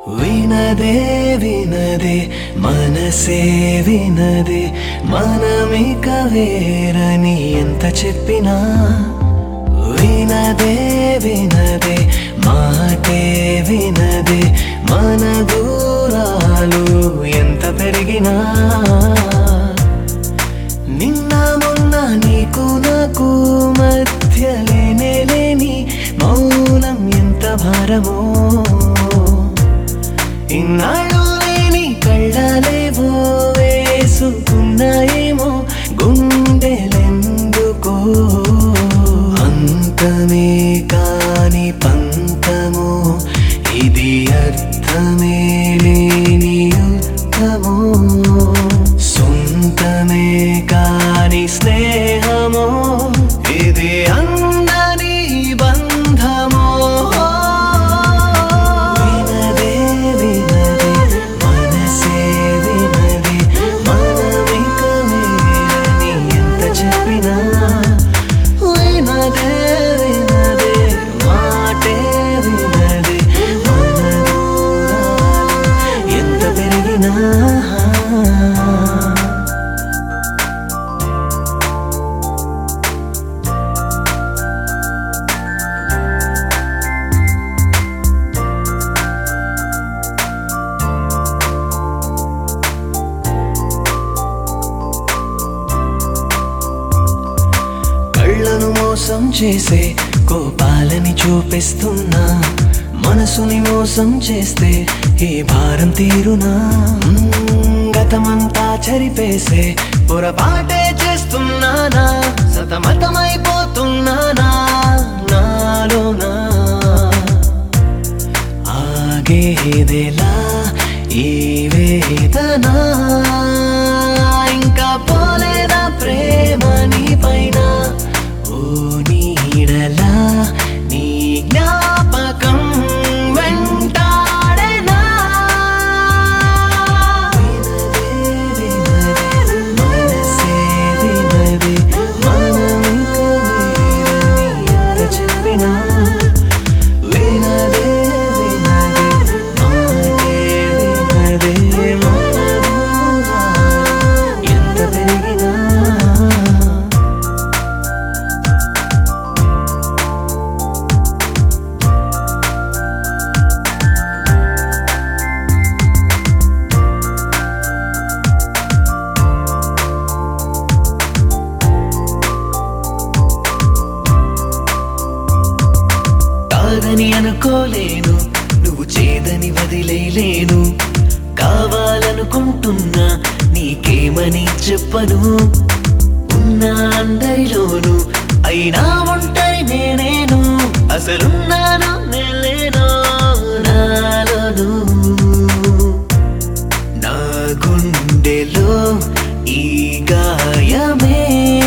వినదే వినదే మనసే వినదే మనమిక వేరని ఎంత చెప్పినా వినదే వినదే మాటే వినదే మన దూరాలు ఎంత పెరిగినా నిన్న మొన్న నీకు నాకు మధ్య లేనే లేని మౌనం ఎంత భారమో ఇన్నాళ్ళు లేని కళ్ళలేవో వేసుకున్నాయేమో గుండెలెందుకో అంతమే కాని పంతమో ఇది అర్థమే లేని యుద్ధమో సొంతమే కాని స్నేహమో ఇది అందని బంధమో వినదే వినదే మనసే వినదే మనమిక వేరని ఎంత చెప్పినా వినదే వినదే మాటే వినదే మన దూరాలు ఎంత పెరిగినా కళ్ళను మోసం చేసే కోపాలని చూపిస్తున్నా మనసుని మోసం చేస్తే ఈ భారం తీరునా మ్మ్, గతమంతా చరిపేసే పొరపాటే చేస్తున్నానా సతమతమైపోతున్నానా నాలోనా ఆగేదేలా ఈ వేదన ఇంకా పోలేదా ప్రేమ నీ పైన ఓ నీడలా నీ జ్ఞాపకం వెంటాడేనా వినదే వినదే మనసే వినదే మనమిక వేరని ఎంత చెప్పినా వినదే వినదే మాటే వినదే మన దూరాలు ఎంత పెరిగినా కాదని అనుకోలేను నువ్వు చేదని వదిలేలేను కావాలనుకుంటున్నా నీకేమని చెప్పను ఉన్న అందరిలోను అయినా ఒంటరి నేనేను అసలున్నాను నేలేను నాలోను నా గుండెలో ఈ గాయమే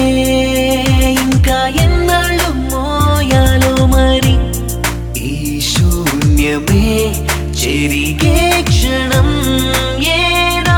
ఇంకా ఎన్నాళ్ళు మోయాలో మరి ఈ శూన్యమే చెరిగే క్షణం ఏనాడో